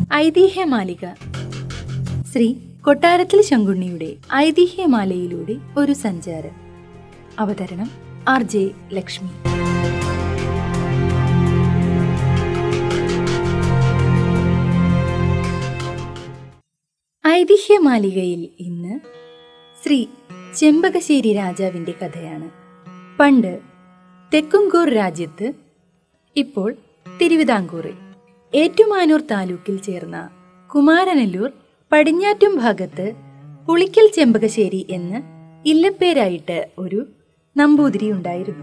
ഐതിഹ്യമാലിക ശ്രീ കൊട്ടാരത്തിൽ ശങ്കുണ്ണിയുടെ ഐതിഹ്യമാലയിലൂടെ ഒരു സഞ്ചാരം അവതരണം ആർ ജെ ലക്ഷ്മി ഐതിഹ്യമാലികയിൽ ഇന്ന് ശ്രീ ചെമ്പകശ്ശേരി രാജാവിന്റെ കഥയാണ് പണ്ട് തെക്കുംകൂർ രാജ്യത്ത് ഇപ്പോൾ തിരുവിതാംകൂറിൽ ഏറ്റുമാനൂർ താലൂക്കിൽ ചേർന്ന കുമാരനല്ലൂർ പടിഞ്ഞാറ്റും ഭാഗത്ത് പുളിക്കൽ ചെമ്പകശ്ശേരി എന്ന് ഇല്ലപ്പേരായിട്ട് ഒരു നമ്പൂതിരി ഉണ്ടായിരുന്നു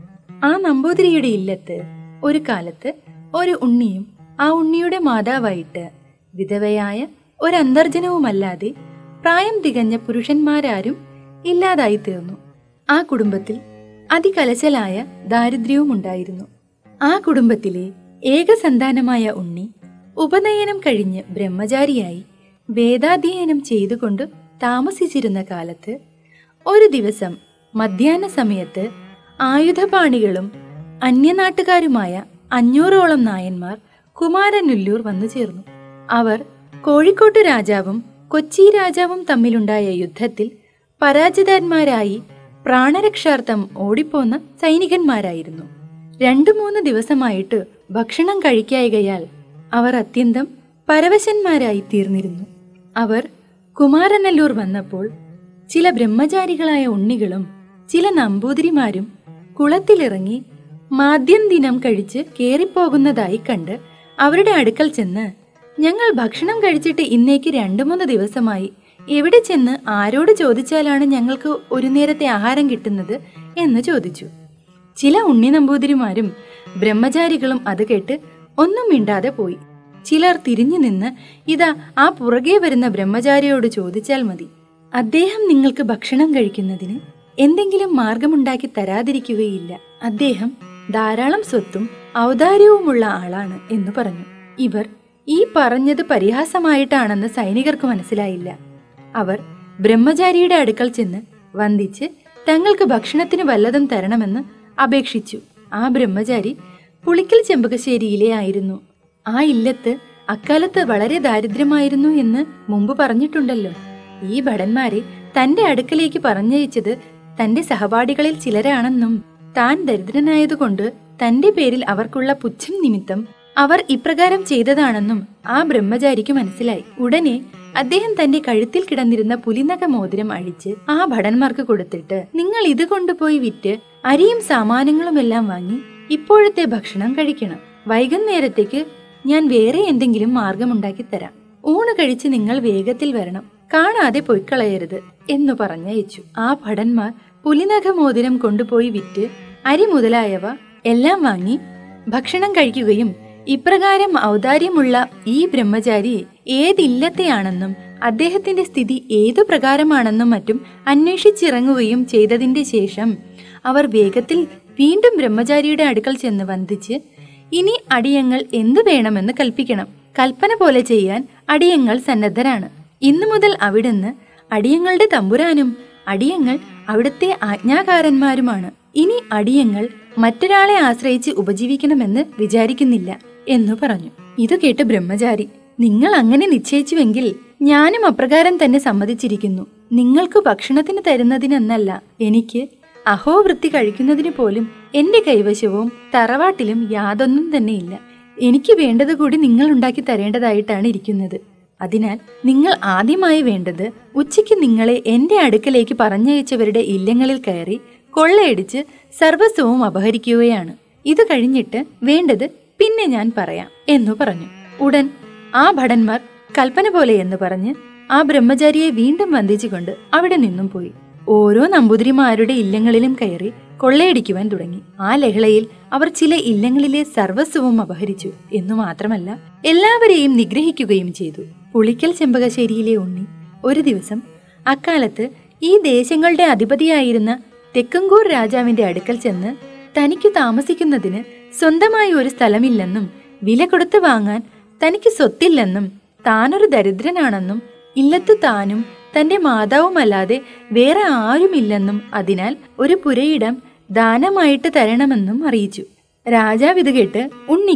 ആ നമ്പൂതിരിയുടെ ഇല്ലത്ത് ഒരു കാലത്ത് ഒരു ഉണ്ണിയും ആ ഉണ്ണിയുടെ മാതാവായിട്ട് വിധവയായ ഒരന്തർജനവുമല്ലാതെ പ്രായം തികഞ്ഞ പുരുഷന്മാരാരും ഇല്ലാതായി തീർന്നു ആ കുടുംബത്തിൽ അതികലശലായ ദാരിദ്ര്യവും ഉണ്ടായിരുന്നു ആ കുടുംബത്തിലെ ഏകസന്താനമായ ഉണ്ണി ഉപനയനം കഴിഞ്ഞ് ബ്രഹ്മചാരിയായി വേദാധ്യയനം ചെയ്തുകൊണ്ട് താമസിച്ചിരുന്ന കാലത്ത് ഒരു ദിവസം മധ്യാഹ്ന സമയത്ത് ആയുധപാണികളും അന്യനാട്ടുകാരുമായ അഞ്ഞൂറോളം നായന്മാർ കുമാരനുല്ലൂർ വന്നു ചേർന്നു അവർ കോഴിക്കോട്ട് രാജാവും കൊച്ചി രാജാവും തമ്മിലുണ്ടായ യുദ്ധത്തിൽ പരാജിതന്മാരായി പ്രാണരക്ഷാർത്ഥം ഓടിപ്പോന്ന സൈനികന്മാരായിരുന്നു രണ്ടു മൂന്ന് ദിവസമായിട്ട് ഭക്ഷണം കഴിക്കായകയാൽ അവർ അത്യന്തം പരവശന്മാരായി തീർന്നിരുന്നു അവർ കുമാരനല്ലൂർ വന്നപ്പോൾ ചില ബ്രഹ്മചാരികളായ ഉണ്ണികളും ചില നമ്പൂതിരിമാരും കുളത്തിലിറങ്ങി മാദ്യം ദിനം കഴിച്ച് കേറിപ്പോകുന്നതായി കണ്ട് അവരുടെ അടുക്കൽ ചെന്ന് ഞങ്ങൾ ഭക്ഷണം കഴിച്ചിട്ട് ഇന്നേക്ക് രണ്ടു മൂന്ന് ദിവസമായി എവിടെ ചെന്ന് ആരോട് ചോദിച്ചാലാണ് ഞങ്ങൾക്ക് ഒരു നേരത്തെ ആഹാരം കിട്ടുന്നത് എന്ന് ചോദിച്ചു ചില ഉണ്ണി നമ്പൂതിരിമാരും ബ്രഹ്മചാരികളും അത് കേട്ട് ഒന്നും മിണ്ടാതെ പോയി ചിലർ തിരിഞ്ഞു നിന്ന് ഇതാ ആ പുറകെ വരുന്ന ബ്രഹ്മചാരിയോട് ചോദിച്ചാൽ മതി അദ്ദേഹം നിങ്ങൾക്ക് ഭക്ഷണം കഴിക്കുന്നതിന് എന്തെങ്കിലും മാർഗമുണ്ടാക്കി തരാതിരിക്കുകയില്ല അദ്ദേഹം ധാരാളം സ്വത്തും ഔദാര്യവുമുള്ള ആളാണ് എന്ന് പറഞ്ഞു ഇവർ ഈ പറഞ്ഞത് പരിഹാസമായിട്ടാണെന്ന് സൈനികർക്ക് മനസ്സിലായില്ല അവർ ബ്രഹ്മചാരിയുടെ അടുക്കൽ ചെന്ന് വന്ദിച്ച് തങ്ങൾക്ക് ഭക്ഷണത്തിന് വല്ലതും തരണമെന്ന് അപേക്ഷിച്ചു ആ ബ്രഹ്മചാരി പുളിക്കൽ ചെമ്പകശ്ശേരിയിലെ ആയിരുന്നു ആ ഇല്ലത്ത് അക്കാലത്ത് വളരെ ദാരിദ്ര്യമായിരുന്നു എന്ന് മുമ്പ് പറഞ്ഞിട്ടുണ്ടല്ലോ ഈ ഭടന്മാരെ തന്റെ അടുക്കലേക്ക് പറഞ്ഞയച്ചത് തന്റെ സഹപാഠികളിൽ ചിലരാണെന്നും താൻ ദരിദ്രനായതുകൊണ്ട് തന്റെ പേരിൽ അവർക്കുള്ള പുച്ഛം നിമിത്തം അവർ ഇപ്രകാരം ചെയ്തതാണെന്നും ആ ബ്രഹ്മചാരിക്ക് മനസ്സിലായി ഉടനെ അദ്ദേഹം തന്റെ കഴുത്തിൽ കിടന്നിരുന്ന പുലിനക മോതിരം അഴിച്ച് ആ ഭടന്മാർക്ക് കൊടുത്തിട്ട് നിങ്ങൾ ഇത് കൊണ്ടുപോയി വിറ്റ് അരിയും സാമാനങ്ങളുമെല്ലാം വാങ്ങി ഇപ്പോഴത്തെ ഭക്ഷണം കഴിക്കണം വൈകുന്നേരത്തേക്ക് ഞാൻ വേറെ എന്തെങ്കിലും മാർഗമുണ്ടാക്കി തരാം ഊണ് കഴിച്ച് നിങ്ങൾ വേഗത്തിൽ വരണം കാണാതെ പൊയ്ക്കളയരുത് എന്നു പറഞ്ഞയച്ചു ആ ഭടന്മാർ പുലിനഖ മോതിരം കൊണ്ടുപോയി വിറ്റ് അരി മുതലായവ എല്ലാം വാങ്ങി ഭക്ഷണം കഴിക്കുകയും ഇപ്രകാരം ഔദാര്യമുള്ള ഈ ബ്രഹ്മചാരി ഏതില്ലത്തെയാണെന്നും അദ്ദേഹത്തിന്റെ സ്ഥിതി ഏതു പ്രകാരമാണെന്നും മറ്റും അന്വേഷിച്ചിറങ്ങുകയും ചെയ്തതിന്റെ ശേഷം അവർ വേഗത്തിൽ വീണ്ടും ബ്രഹ്മചാരിയുടെ അടുക്കൽ ചെന്ന് വന്ദിച്ച് ഇനി അടിയങ്ങൾ എന്തു വേണമെന്ന് കൽപ്പിക്കണം കൽപ്പന പോലെ ചെയ്യാൻ അടിയങ്ങൾ സന്നദ്ധരാണ് ഇന്നു മുതൽ അവിടുന്ന് അടിയങ്ങളുടെ തമ്പുരാനും അടിയങ്ങൾ അവിടുത്തെ ആജ്ഞാകാരന്മാരുമാണ് ഇനി അടിയങ്ങൾ മറ്റൊരാളെ ആശ്രയിച്ച് ഉപജീവിക്കണമെന്ന് വിചാരിക്കുന്നില്ല എന്നു പറഞ്ഞു ഇത് കേട്ട് ബ്രഹ്മചാരി നിങ്ങൾ അങ്ങനെ നിശ്ചയിച്ചുവെങ്കിൽ ഞാനും അപ്രകാരം തന്നെ സമ്മതിച്ചിരിക്കുന്നു നിങ്ങൾക്ക് ഭക്ഷണത്തിന് തരുന്നതിനെന്നല്ല എനിക്ക് അഹോവൃത്തി കഴിക്കുന്നതിന് പോലും എന്റെ കൈവശവും തറവാട്ടിലും യാതൊന്നും തന്നെയില്ല എനിക്ക് വേണ്ടത് കൂടി നിങ്ങൾ ഉണ്ടാക്കി തരേണ്ടതായിട്ടാണ് ഇരിക്കുന്നത് അതിനാൽ നിങ്ങൾ ആദ്യമായി വേണ്ടത് ഉച്ചയ്ക്ക് നിങ്ങളെ എന്റെ അടുക്കലേക്ക് പറഞ്ഞയച്ചവരുടെ ഇല്ലങ്ങളിൽ കയറി കൊള്ളയടിച്ച് സർവസ്വവും അപഹരിക്കുകയാണ് ഇത് കഴിഞ്ഞിട്ട് വേണ്ടത് പിന്നെ ഞാൻ പറയാം എന്നു പറഞ്ഞു ഉടൻ ആ ഭടന്മാർ കൽപ്പന പോലെ എന്ന് പറഞ്ഞ് ആ ബ്രഹ്മചാരിയെ വീണ്ടും വന്ദിച്ചുകൊണ്ട് അവിടെ നിന്നും പോയി ഓരോ നമ്പൂതിരിമാരുടെ ഇല്ലങ്ങളിലും കയറി കൊള്ളയടിക്കുവാൻ തുടങ്ങി ആ ലഹളയിൽ അവർ ചില ഇല്ലങ്ങളിലെ സർവസ്വവും അപഹരിച്ചു എന്നു മാത്രമല്ല എല്ലാവരെയും നിഗ്രഹിക്കുകയും ചെയ്തു പുളിക്കൽ ചെമ്പകശ്ശേരിയിലെ ഉണ്ണി ഒരു ദിവസം അക്കാലത്ത് ഈ ദേശങ്ങളുടെ അധിപതിയായിരുന്ന തെക്കങ്കൂർ രാജാവിന്റെ അടുക്കൽ ചെന്ന് തനിക്ക് താമസിക്കുന്നതിന് സ്വന്തമായി ഒരു സ്ഥലമില്ലെന്നും വില കൊടുത്തു വാങ്ങാൻ തനിക്ക് സ്വത്തില്ലെന്നും താനൊരു ദരിദ്രനാണെന്നും ഇല്ലത്തു താനും തന്റെ മാതാവുമല്ലാതെ വേറെ ആരുമില്ലെന്നും അതിനാൽ ഒരു പുരയിടം ദാനമായിട്ട് തരണമെന്നും അറിയിച്ചു രാജാവ് ഇത് കേട്ട് ഉണ്ണിക്ക്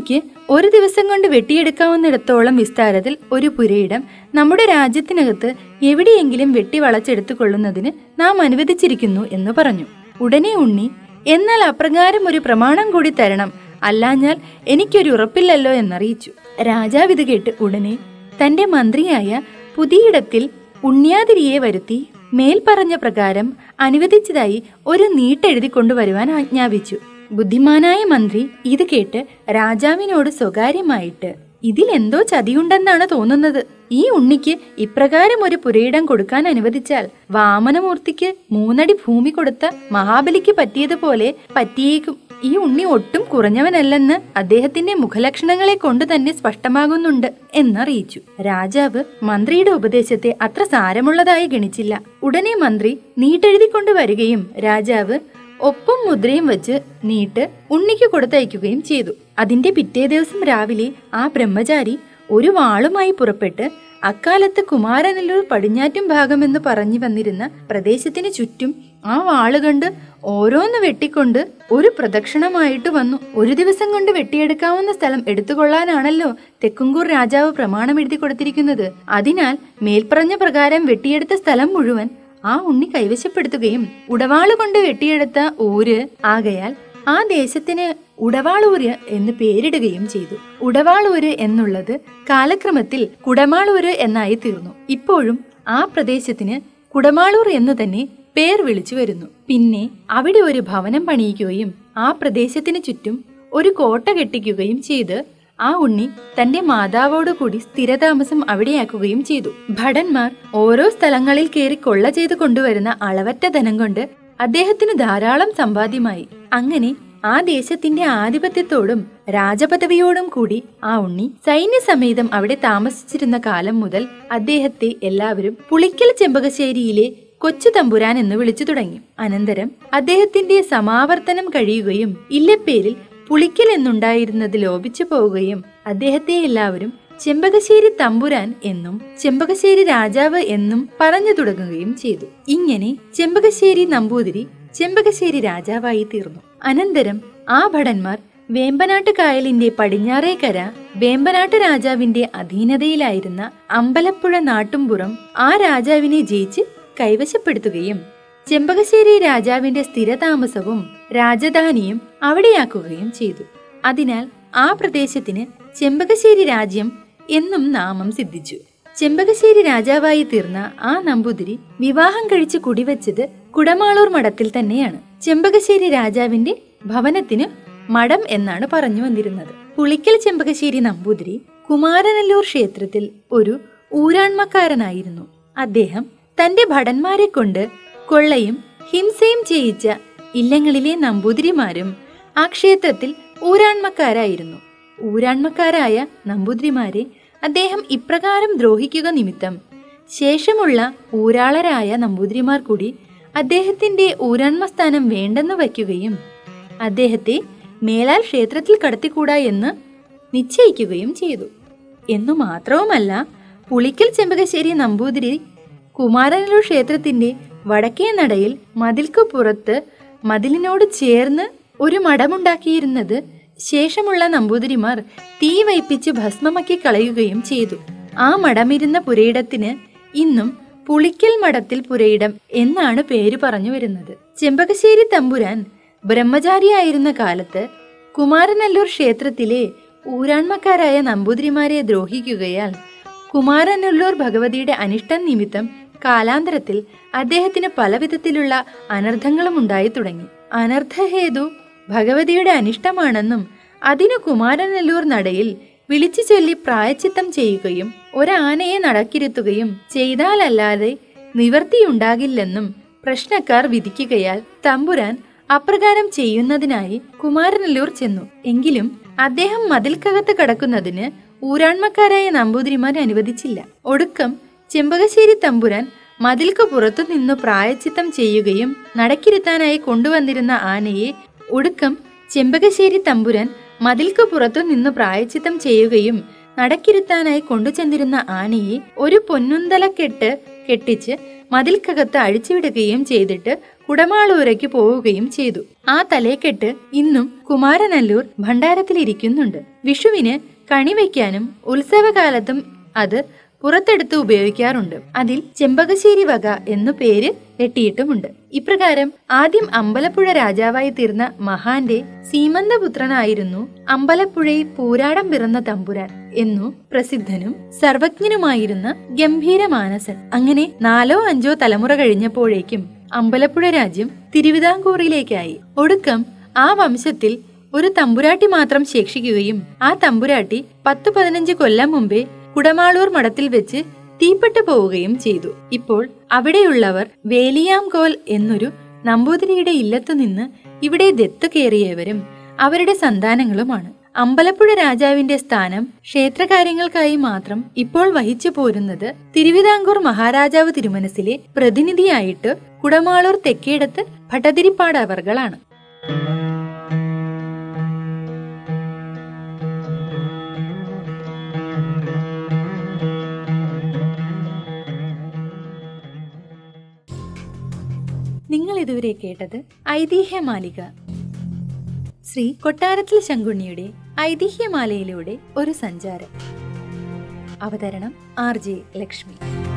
ഒരു ദിവസം കൊണ്ട് വെട്ടിയെടുക്കാവുന്നിടത്തോളം വിസ്താരത്തിൽ ഒരു പുരയിടം നമ്മുടെ രാജ്യത്തിനകത്ത് എവിടെയെങ്കിലും വെട്ടി വളച്ചെടുത്തു കൊള്ളുന്നതിന് നാം അനുവദിച്ചിരിക്കുന്നു എന്ന് പറഞ്ഞു ഉടനെ ഉണ്ണി എന്നാൽ അപ്രകാരം ഒരു പ്രമാണം കൂടി തരണം അല്ലാഞ്ഞാൽ എനിക്കൊരു ഉറപ്പില്ലല്ലോ എന്നറിയിച്ചു രാജാവ് ഇത് കേട്ട് ഉടനെ തന്റെ മന്ത്രിയായ പുതിയിടത്തിൽ ഉണ്ണിയാതിരിയെ വരുത്തി മേൽപ്പറഞ്ഞ പ്രകാരം അനുവദിച്ചതായി ഒരു നീട്ടെഴുതി കൊണ്ടുവരുവാൻ ആജ്ഞാപിച്ചു ബുദ്ധിമാനായ മന്ത്രി ഇത് കേട്ട് രാജാവിനോട് സ്വകാര്യമായിട്ട് ഇതിലെന്തോ ചതിയുണ്ടെന്നാണ് തോന്നുന്നത് ഈ ഉണ്ണിക്ക് ഇപ്രകാരം ഒരു പുരയിടം കൊടുക്കാൻ അനുവദിച്ചാൽ വാമനമൂർത്തിക്ക് മൂന്നടി ഭൂമി കൊടുത്ത മഹാബലിക്ക് പറ്റിയതുപോലെ പറ്റിയേക്കും ഈ ഉണ്ണി ഒട്ടും കുറഞ്ഞവനല്ലെന്ന് അദ്ദേഹത്തിന്റെ മുഖലക്ഷണങ്ങളെ കൊണ്ട് തന്നെ സ്പഷ്ടമാകുന്നുണ്ട് എന്നറിയിച്ചു രാജാവ് മന്ത്രിയുടെ ഉപദേശത്തെ അത്ര സാരമുള്ളതായി ഗണിച്ചില്ല ഉടനെ മന്ത്രി നീട്ടെഴുതിക്കൊണ്ട് വരികയും രാജാവ് ഒപ്പം മുദ്രയും വെച്ച് നീട്ട് ഉണ്ണിക്ക് കൊടുത്തയക്കുകയും ചെയ്തു അതിന്റെ പിറ്റേ ദിവസം രാവിലെ ആ ബ്രഹ്മചാരി ഒരു വാളുമായി പുറപ്പെട്ട് അക്കാലത്ത് കുമാരനല്ലൂർ പടിഞ്ഞാറ്റും ഭാഗമെന്ന് പറഞ്ഞു വന്നിരുന്ന പ്രദേശത്തിന് ചുറ്റും ആ വാള് കണ്ട് ഓരോന്ന് വെട്ടിക്കൊണ്ട് ഒരു പ്രദക്ഷിണമായിട്ട് വന്നു ഒരു ദിവസം കൊണ്ട് വെട്ടിയെടുക്കാവുന്ന സ്ഥലം എടുത്തുകൊള്ളാനാണല്ലോ തെക്കുംകൂർ രാജാവ് പ്രമാണം എഴുതി കൊടുത്തിരിക്കുന്നത് അതിനാൽ മേൽപ്പറഞ്ഞ പ്രകാരം വെട്ടിയെടുത്ത സ്ഥലം മുഴുവൻ ആ ഉണ്ണി കൈവശപ്പെടുത്തുകയും ഉടവാള് കൊണ്ട് വെട്ടിയെടുത്ത ഊര് ആകയാൽ ആ ദേശത്തിന് ഉടവാളൂര് എന്ന് പേരിടുകയും ചെയ്തു ഉടവാളൂര് എന്നുള്ളത് കാലക്രമത്തിൽ കുടമാളൂര് എന്നായി തീർന്നു ഇപ്പോഴും ആ പ്രദേശത്തിന് കുടമാളൂർ എന്ന് തന്നെ പേർ വിളിച്ചു വരുന്നു പിന്നെ അവിടെ ഒരു ഭവനം പണിയിക്കുകയും ആ പ്രദേശത്തിന് ചുറ്റും ഒരു കോട്ട കെട്ടിക്കുകയും ചെയ്ത് ആ ഉണ്ണി തന്റെ മാതാവോട് കൂടി സ്ഥിരതാമസം അവിടെയാക്കുകയും ചെയ്തു ഭടന്മാർ ഓരോ സ്ഥലങ്ങളിൽ കയറി കൊള്ള ചെയ്തു കൊണ്ടുവരുന്ന അളവറ്റ ധനം കൊണ്ട് അദ്ദേഹത്തിന് ധാരാളം സമ്പാദ്യമായി അങ്ങനെ ആ ദേശത്തിന്റെ ആധിപത്യത്തോടും രാജപദവിയോടും കൂടി ആ ഉണ്ണി സൈന്യസമേതം അവിടെ താമസിച്ചിരുന്ന കാലം മുതൽ അദ്ദേഹത്തെ എല്ലാവരും പുളിക്കൽ ചെമ്പകശ്ശേരിയിലെ കൊച്ചു തമ്പുരാൻ എന്ന് വിളിച്ചു തുടങ്ങി അനന്തരം അദ്ദേഹത്തിന്റെ സമാവർത്തനം കഴിയുകയും ഇല്ലപ്പേരിൽ പുളിക്കൽ എന്നുണ്ടായിരുന്നത് ലോപിച്ചു പോവുകയും അദ്ദേഹത്തെ എല്ലാവരും ചെമ്പകശ്ശേരി തമ്പുരാൻ എന്നും ചെമ്പകശ്ശേരി രാജാവ് എന്നും പറഞ്ഞു തുടങ്ങുകയും ചെയ്തു ഇങ്ങനെ ചെമ്പകശ്ശേരി നമ്പൂതിരി ചെമ്പകശ്ശേരി രാജാവായി തീർന്നു അനന്തരം ആ ഭടന്മാർ വേമ്പനാട്ട് കായലിന്റെ പടിഞ്ഞാറേക്കര വേമ്പനാട്ട് രാജാവിന്റെ അധീനതയിലായിരുന്ന അമ്പലപ്പുഴ നാട്ടുംപുറം ആ രാജാവിനെ ജയിച്ച് കൈവശപ്പെടുത്തുകയും ചെമ്പകശ്ശേരി രാജാവിന്റെ സ്ഥിരതാമസവും രാജധാനിയും അവിടെയാക്കുകയും ചെയ്തു അതിനാൽ ആ പ്രദേശത്തിന് ചെമ്പകശ്ശേരി രാജ്യം എന്നും നാമം സിദ്ധിച്ചു ചെമ്പകശ്ശേരി രാജാവായി തീർന്ന ആ നമ്പൂതിരി വിവാഹം കഴിച്ച് കുടിവെച്ചത് കുടമാളൂർ മഠത്തിൽ തന്നെയാണ് ചെമ്പകശ്ശേരി രാജാവിന്റെ ഭവനത്തിന് മഠം എന്നാണ് പറഞ്ഞു വന്നിരുന്നത് പുളിക്കൽ ചെമ്പകശ്ശേരി നമ്പൂതിരി കുമാരനല്ലൂർ ക്ഷേത്രത്തിൽ ഒരു ഊരാൺമക്കാരനായിരുന്നു അദ്ദേഹം തന്റെ ഭടന്മാരെ കൊണ്ട് കൊള്ളയും ഹിംസയും ചെയ്യിച്ച ഇല്ലങ്ങളിലെ നമ്പൂതിരിമാരും ആ ക്ഷേത്രത്തിൽ ഊരാൺമക്കാരായിരുന്നു ഊരാൺമക്കാരായ നമ്പൂതിരിമാരെ അദ്ദേഹം ഇപ്രകാരം ദ്രോഹിക്കുക നിമിത്തം ശേഷമുള്ള ഊരാളരായ നമ്പൂതിരിമാർ കൂടി അദ്ദേഹത്തിന്റെ ഊരാൺമ സ്ഥാനം വേണ്ടെന്ന് വയ്ക്കുകയും അദ്ദേഹത്തെ മേലാൽ ക്ഷേത്രത്തിൽ കടത്തിക്കൂടാ എന്ന് നിശ്ചയിക്കുകയും ചെയ്തു എന്നു മാത്രവുമല്ല പുളിക്കൽ ചെമ്പകശ്ശേരി നമ്പൂതിരി കുമാരനല്ലൂർ ക്ഷേത്രത്തിന്റെ വടക്കേ നടയിൽ മതിൽക്കു പുറത്ത് മതിലിനോട് ചേർന്ന് ഒരു മഠമുണ്ടാക്കിയിരുന്നത് ശേഷമുള്ള നമ്പൂതിരിമാർ തീ വയ്പ്പിച്ച് ഭസ്മമാക്കി കളയുകയും ചെയ്തു ആ മഠമിരുന്ന പുരയിടത്തിന് ഇന്നും പുളിക്കൽ മഠത്തിൽ പുരയിടം എന്നാണ് പേര് പറഞ്ഞു വരുന്നത് ചെമ്പകശ്ശേരി തമ്പുരാൻ ബ്രഹ്മചാരിയായിരുന്ന കാലത്ത് കുമാരനല്ലൂർ ക്ഷേത്രത്തിലെ ഊരാൺമക്കാരായ നമ്പൂതിരിമാരെ ദ്രോഹിക്കുകയാൽ കുമാരനല്ലൂർ ഭഗവതിയുടെ അനിഷ്ടം നിമിത്തം കാലാന്തരത്തിൽ അദ്ദേഹത്തിന് പലവിധത്തിലുള്ള അനർത്ഥങ്ങളും ഉണ്ടായി തുടങ്ങി അനർത്ഥഹേതു ഭഗവതിയുടെ അനിഷ്ടമാണെന്നും അതിനു കുമാരനല്ലൂർ നടയിൽ വിളിച്ചു ചൊല്ലി പ്രായച്ചിത്തം ചെയ്യുകയും ഒരാനയെ നടക്കിരുത്തുകയും ചെയ്താലല്ലാതെ നിവർത്തിയുണ്ടാകില്ലെന്നും പ്രശ്നക്കാർ വിധിക്കുകയാൽ തമ്പുരാൻ അപ്രകാരം ചെയ്യുന്നതിനായി കുമാരനല്ലൂർ ചെന്നു എങ്കിലും അദ്ദേഹം മതിൽക്കകത്ത് കടക്കുന്നതിന് ഊരാൺമക്കാരായ നമ്പൂതിരിമാരെ അനുവദിച്ചില്ല ഒടുക്കം ചെമ്പകശ്ശേരി തമ്പുരാൻ മതിൽക്ക് പുറത്തു നിന്നു പ്രായച്ചിത്തം ചെയ്യുകയും നടക്കിരുത്താനായി കൊണ്ടുവന്നിരുന്ന ആനയെ ഒടുക്കം ചെമ്പകശ്ശേരി തമ്പുരാൻ മതിൽക്ക് പുറത്തു നിന്ന് പ്രായച്ചിത്തം ചെയ്യുകയും നടക്കിരുത്താനായി കൊണ്ടുചെന്നിരുന്ന ആനയെ ഒരു പൊന്നുന്തലക്കെട്ട് കെട്ടിച്ച് മതിൽക്കകത്ത് അഴിച്ചുവിടുകയും ചെയ്തിട്ട് കുടമാളൂരയ്ക്ക് പോവുകയും ചെയ്തു ആ തലേക്കെട്ട് ഇന്നും കുമാരനല്ലൂർ ഭണ്ഡാരത്തിലിരിക്കുന്നുണ്ട് വിഷുവിന് കണി വയ്ക്കാനും ഉത്സവകാലത്തും അത് പുറത്തെടുത്ത് ഉപയോഗിക്കാറുണ്ട് അതിൽ ചെമ്പകശ്ശേരി വക എന്നു പേര് വെട്ടിയിട്ടുമുണ്ട് ഇപ്രകാരം ആദ്യം അമ്പലപ്പുഴ രാജാവായി തീർന്ന മഹാന്റെ സീമന്തപുത്രനായിരുന്നു അമ്പലപ്പുഴയിൽ പൂരാടം പിറന്ന തമ്പുരാൻ എന്നു പ്രസിദ്ധനും സർവജ്ഞനുമായിരുന്ന ഗംഭീരമാനസൻ അങ്ങനെ നാലോ അഞ്ചോ തലമുറ കഴിഞ്ഞപ്പോഴേക്കും അമ്പലപ്പുഴ രാജ്യം തിരുവിതാംകൂറിലേക്കായി ഒടുക്കം ആ വംശത്തിൽ ഒരു തമ്പുരാട്ടി മാത്രം ശേഷിക്കുകയും ആ തമ്പുരാട്ടി പത്ത് പതിനഞ്ച് കൊല്ലം മുമ്പേ കുടമാളൂർ മഠത്തിൽ വെച്ച് തീപ്പെട്ടു പോവുകയും ചെയ്തു ഇപ്പോൾ അവിടെയുള്ളവർ വേലിയാംകോൽ എന്നൊരു നമ്പൂതിരിയുടെ ഇല്ലത്തു നിന്ന് ഇവിടെ ദത്തു കയറിയവരും അവരുടെ സന്താനങ്ങളുമാണ് അമ്പലപ്പുഴ രാജാവിന്റെ സ്ഥാനം ക്ഷേത്രകാര്യങ്ങൾക്കായി മാത്രം ഇപ്പോൾ വഹിച്ചു പോരുന്നത് തിരുവിതാംകൂർ മഹാരാജാവ് തിരുമനസിലെ പ്രതിനിധിയായിട്ട് കുടമാളൂർ തെക്കേടത്ത് ഭട്ടതിരിപ്പാട് അവർകളാണ് നിങ്ങൾ ഇതുവരെ കേട്ടത് ഐതിഹ്യമാലിക ശ്രീ കൊട്ടാരത്തിൽ ശങ്കുണ്ണിയുടെ ഐതിഹ്യമാലയിലൂടെ ഒരു സഞ്ചാരം അവതരണം ആർ ജെ ലക്ഷ്മി